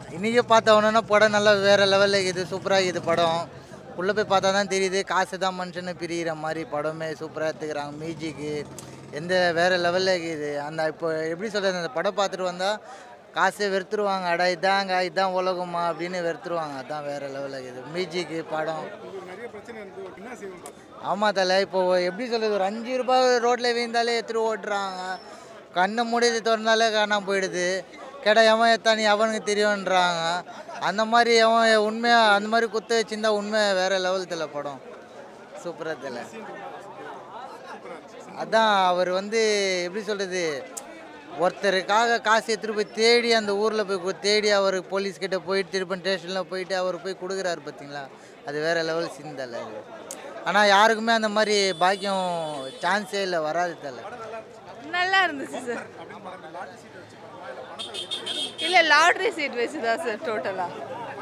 இன்றைக்கி பார்த்தவொன்னா படம் நல்லா வேறு லெவலில் இருக்குது சூப்பராக இருக்குது படம் உள்ளே போய் பார்த்தா தான் தெரியுது காசு தான் மனுஷனை பிரிகிற மாதிரி படமே சூப்பராக எடுத்துக்கிறாங்க மியூசிக்கு எந்த வேறு லெவலில் இருக்குது அந்த இப்போ எப்படி சொல்கிறது அந்த படம் பார்த்துட்டு வந்தால் காசே வெறுத்துருவாங்க அடா இதாங்க இதான் உலகமா அப்படின்னு வெறுத்துருவாங்க அதான் வேறு லெவலில் இருக்குது மியூசிக்கு படம் நிறைய பிரச்சனை இருந்து என்ன செய்வோம் பார்த்தேன் ஆமாம் தலை இப்போ எப்படி சொல்கிறது ஒரு அஞ்சு ரூபாய் ரோட்டில் வீழ்ந்தாலே எடுத்துட்டு ஓட்டுறாங்க கண்ணை மூடிது திறந்தாலே காணாம போயிடுது கேட்டா எவன் எத்தானி அவனுக்கு தெரியும்ன்றாங்க அந்த மாதிரி எவன் உண்மையாக அந்த மாதிரி குத்த வச்சிருந்தா உண்மை வேறு லெவல் தலை படம் சூப்பராக தலை அதான் அவர் வந்து எப்படி சொல்கிறது ஒருத்தருக்காக காசு எடுத்துகிட்டு போய் தேடி அந்த ஊரில் போய் கு- தேடி அவர் போலீஸ் கிட்ட போயிட்டு திருப்பி ஸ்டேஷனில் போயிட்டு அவர் போய் கொடுக்குறாரு பார்த்தீங்களா அது வேற லெவல் சீன் தலை அது ஆனால் யாருக்குமே அந்த மாதிரி பாக்கியம் சான்ஸே இல்லை வராது தலை நல்லா இருந்துச்சு சார் இல்லை லாட்ரி சீட் வச்சு தான் சார் டோட்டலாக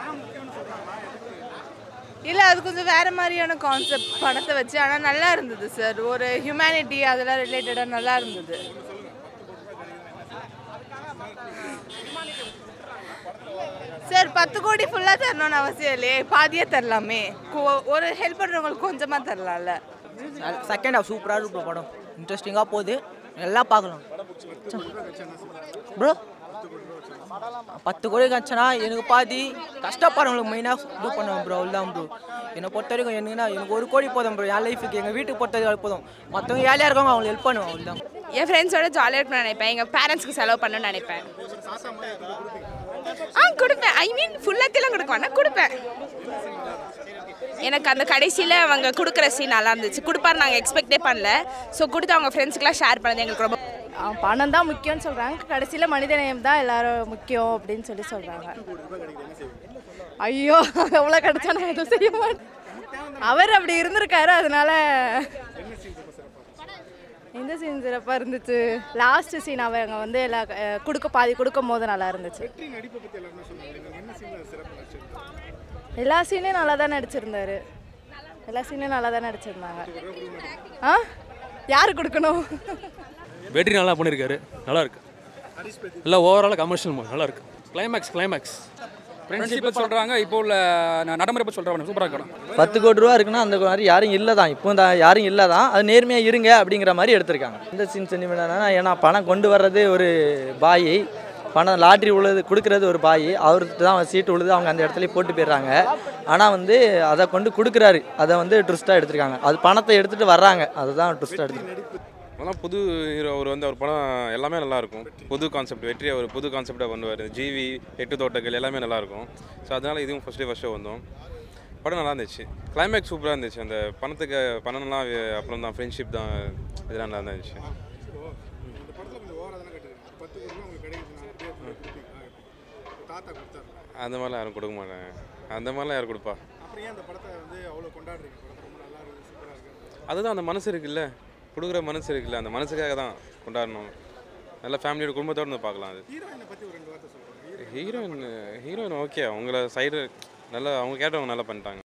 இல்லை அது கொஞ்சம் வேறு மாதிரியான கான்செப்ட் படத்தை வச்சு ஆனால் நல்லா இருந்தது சார் ஒரு ஹியூமனிட்டி அதெல்லாம் ரிலேட்டடாக நல்லா இருந்தது சார் பத்து கோடி ஃபுல்லாக தரணும்னு அவசியம் இல்லையே பாதியே தரலாமே கொ- ஒரு ஹெல்ப் பண்ணுறவங்களுக்கு கொஞ்சமாக தரலாம்ல செகண்ட் ஹாஃப் சூப்பராக இருக்கும் bro படம் இன்ட்ரெஸ்டிங்காக போகுது எல்லாம் பார்க்கலாம் ப்ரோ பத்து கோடி கச்சனா எனக்கு பாதி கஷ்டப்படுறவங்களுக்கு மெயினாக இது பண்ணுவேன் ப்ரோ அவ்வளோதான் ப்ரோ என்னை பொறுத்த வரைக்கும் எனக்குன்னா எனக்கு ஒரு கோடி போதும் ப்ரோ என் லைஃபுக்கு எங்கள் வீட்டுக்கு பொறுத்த வரைக்கும் போதும் மற்றவங்க ஏழையாக இருக்கவங்க அவங்களுக்கு ஹெல்ப் பண்ணுவேன் அவ்வளோதான் என் ஃப்ரெண்ட்ஸோட ஜாலியாக இருக்கணும்னு நினைப்பேன் எங்கள் பேரண்ட்ஸ்க்கு செலவு பண்ணணும்னு நினைப்பேன் ஆ கொடுப்பேன் ஐ மீன் ஃபுல்லாத்தையும் கொடுக்க வேணா கொடுப்பேன் எனக்கு அந்த கடைசியில் அவங்க கொடுக்குற சீன் நல்லா இருந்துச்சு கொடுப்பாரு நாங்கள் எக்ஸ்பெக்டே பண்ணல ஸோ கொடுத்து அவங்க ஃப்ரெண்ட்ஸ்க்குலாம் ஷேர் பண்ணது எங்களுக்கு ரொம்ப பணம் தான் முக்கியம்னு சொல்கிறாங்க கடைசியில் மனிதநேயம் தான் எல்லாரும் முக்கியம் அப்படின்னு சொல்லி சொல்கிறாங்க ஐயோ எவ்வளோ கிடைச்சா நான் எதுவும் செய்ய மாட்டேன் அவர் அப்படி இருந்திருக்காரு அதனால எந்த சீன் சிறப்பாக இருந்துச்சு லாஸ்ட் சீன் அவங்க வந்து எல்லா அஹ், கொடுக்க பாதி கொடுக்கும் போது நல்லா இருந்துச்சு வெற்றி நடிப்பை பற்றி எல்லாருமே சொன்னாங்க நீங்க என்ன சீனில் சிறப்பு நடிச்சிருக்கீங்க எல்லா சீனையும் நல்லா தான் நடிச்சிருந்தாரு எல்லா சீனையும் நல்லா தான் நடிச்சிருந்தாங்க ஆ யார் கொடுக்கணும் வெற்றி நல்லா பண்ணியிருக்காரு நல்லா இருக்கு இல்லை ஓவராலாக கமர்ஷியல் நல்லா இருக்கு கிளைமேக்ஸ் கிளைமேக்ஸ் ஃப்ரெண்ட்ஷிப்பை சொல்கிறாங்க இப்போ உள்ள ந- நடைமுறை பற்றி சொல்கிறாங்க சூப்பராக இருக்கணும் பத்து கோடி ரூபா இருக்குன்னா அந்த மாதிரி யாரும் இல்லை தான் இப்போ தான் யாரும் இல்லை தான் அது நேர்மையாக இருங்க அப்படிங்கிற மாதிரி எடுத்திருக்காங்க இந்த சீன் சென்டிமெண்ட்னா ஏன்னா பணம் கொண்டு வர்றது ஒரு பாய் பணம் லாட்ரி உழுது கொடுக்கறது ஒரு பாய் அவருக்கு தான் சீட்டு உழுது அவங்க அந்த இடத்துல போட்டு போயிடுறாங்க ஆனால் வந்து அதை கொண்டு கொடுக்குறாரு அதை வந்து ட்விஸ்ட்டாக எடுத்திருக்காங்க அது பணத்தை எடுத்துகிட்டு வர்றாங்க அதுதான் ட்விஸ்ட்டாக எடுத்துருக்காங்க ஆனால் புது ஹீரோ அவர் வந்து அவர் படம் எல்லாமே நல்லா இருக்கும் புது கான்செப்ட் வெற்றி அவர் புது கான்செப்டாக பண்ணுவார் ஜிவி எட்டு தோட்டங்கள் எல்லாமே நல்லா இருக்கும் ஸோ அதனால் இதுவும் ஃபஸ்ட்டு ஃபஸ்ட்டு வந்தோம் படம் நல்லா இருந்துச்சு கிளைமேக்ஸ் சூப்பராக இருந்துச்சு அந்த பணத்துக்கு பணம்லாம் வே- அப்புறம் தான் ஃப்ரெண்ட்ஷிப் தான் இதெல்லாம் நல்லா இருந்துச்சு இந்த படத்தில் கொஞ்சம் ஓவராக தானே கட்டுருக்கு பத்து கோடி ரூபா உங்களுக்கு கிடைக்குது அப்படியே கொடுப்பீங்களா தாத்தா கொடுத்தாரு அந்த மாதிரிலாம் யாரும் கொடுக்க மாட்டாங்க அந்த மாதிரிலாம் யார் கொடுப்பா அப்புறம் ஏன் அந்த படத்தை வந்து அவ்வளோ கொண்டாடுறீங்க படம் ரொம்ப நல்லா இருக்குது சூப்பராக இருக்குது அதுதான் அந்த மனசு இருக்குல்ல கொடுக்குற மனசு இருக்குல்ல அந்த மனசுக்காக தான் கொண்டாடணும் நல்ல ஃபேமிலியோட குடும்பத்தோடு வந்து பார்க்கலாம் அது ஹீரோயினை பற்றி ஒரு ரெண்டு வார்த்தை சொல்லுங்கள் ஹீரோயின் ஹீரோயின் ஓகே அவங்கள சைடு நல்லா அவங்க கேட்டவங்க நல்லா பண்ணிட்டாங்க